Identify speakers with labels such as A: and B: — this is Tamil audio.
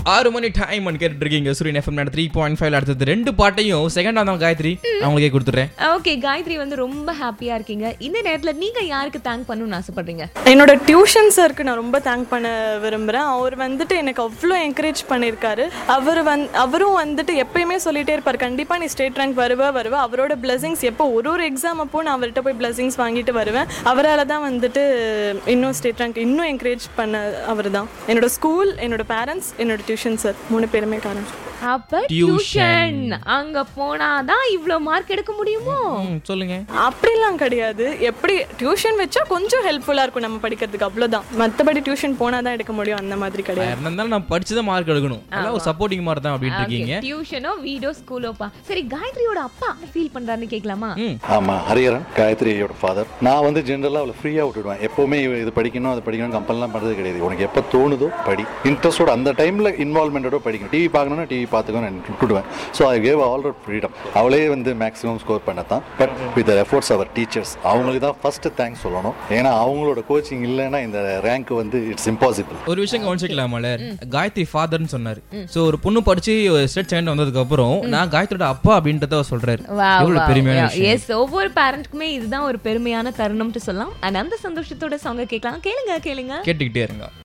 A: ஆறு மணி டைம் கேட்டுட்டு இருக்கீங்க சூரியன் எஃப்எம் த்ரீ பாயிண்ட் ஃபைவ் அடுத்தது ரெண்டு பாட்டையும் செகண்ட் தான் காயத்ரி அவங்களுக்கே கொடுத்துட்றேன்
B: ஓகே காயத்ரி வந்து ரொம்ப ஹாப்பியா இருக்கீங்க இந்த நேரத்துல நீங்க யாருக்கு தேங்க் பண்ணணும்னு ஆசைப்படுறீங்க
C: என்னோட டியூஷன் சாருக்கு நான் ரொம்ப தேங்க் பண்ண விரும்புகிறேன் அவர் வந்துட்டு எனக்கு அவ்வளோ என்கரேஜ் பண்ணியிருக்காரு அவர் வந் அவரும் வந்துட்டு எப்பயுமே சொல்லிட்டே இருப்பார் கண்டிப்பாக நீ ஸ்டேட் ரேங்க் வருவ வருவ அவரோட பிளஸிங்ஸ் எப்போ ஒரு ஒரு எக்ஸாம் அப்போ நான் அவர்கிட்ட போய் பிளஸிங்ஸ் வாங்கிட்டு வருவேன் அவரால் தான் வந்துட்டு இன்னும் ஸ்டேட் ரேங்க் இன்னும் என்கரேஜ் பண்ண அவர் தான் என்னோட ஸ்கூல் என்னோட பேரண்ட்ஸ் என்னோட டியூஷன் சார் மூணு பேருமே காரணம்
B: அப்ப டியூஷன் அங்க போனாதான் இவ்ளோ மார்க் எடுக்க முடியுமோ
A: ம், சொல்லுங்க
C: அப்படிலாம் கிடையாது எப்படி டியூஷன் வச்சா கொஞ்சம் ஹெல்ப்ஃபுல்லாக இருக்கும் நம்ம படிக்கிறதுக்கு அவ்வளோதான் மற்றபடி டியூஷன் போனால் தான் எடுக்க முடியும் அந்த மாதிரி கிடையாது
A: வேற இருந்தாலும் நான் படிச்சுதான் மார்க் எடுக்கணும் அதான் ஒரு சப்போர்ட்டிங் மாதிரி தான் அப்படின்ட்டு இருக்கீங்க
B: டியூஷனோ வீடோ ஸ்கூலோப்பா சரி காயத்ரியோட அப்பா ஃபீல் பண்றாருன்னு கேட்கலாமா
A: ம்
D: ஆமாம் ஹரிஹரன் காயத்ரியோட ஃபாதர் நான் வந்து ஜென்ரலாக அவளை ஃப்ரீயாக விட்டுடுவேன் எப்போவுமே இவ இது படிக்கணும் அது படிக்கணும் கம்பல்லாம் பண்ணுறது கிடையாது உனக்கு எப்போ தோணுதோ படி இன்ட்ரெஸ்டோட அந்த டைமில் இன்வால்மெண்ட்டோட படிக்கணும் டிவி பார்க்கணும்னா டிவி பார்த்துக்கணும் நான் விட்டுடுவேன் so I gave all freedom அவளே வந்து மேக்ஸிமம் ஸ்கோர் பண்ணத்தான் but with efforts our teachers அவங்களுக்கு தான் ஃபஸ்ட்டு தேங்க்ஸ் சொல்லணும் ஏன்னா அவங்களோட கோச்சிங் இல்லைன்னா இந்த ரேங்க் வந்து இட்ஸ் இம்பாசிபிள்
A: ஒரு விஷயம் கவனிச்சிக்கலாமல காயத்ரி ஃபாதர்னு சொன்னாரு சோ ஒரு பொண்ணு படிச்சு ஸ்டேட் செகண்ட் வந்ததுக்கு அப்புறம் நான் காயத்ரியோட அப்பா அப்படின்றத அவர் சொல்றாரு எவ்வளவு பெருமையான விஷயம்
B: எஸ் ஒவ்வொரு பேரண்ட்க்குமே இதுதான் ஒரு பெருமையான தருணம்னு சொல்லலாம் அண்ட் அந்த சந்தோஷத்தோட சாங்க கேட்கலாம் கேளுங்க கேளுங்க
A: கேட்டுக்கிட்டே இருங்க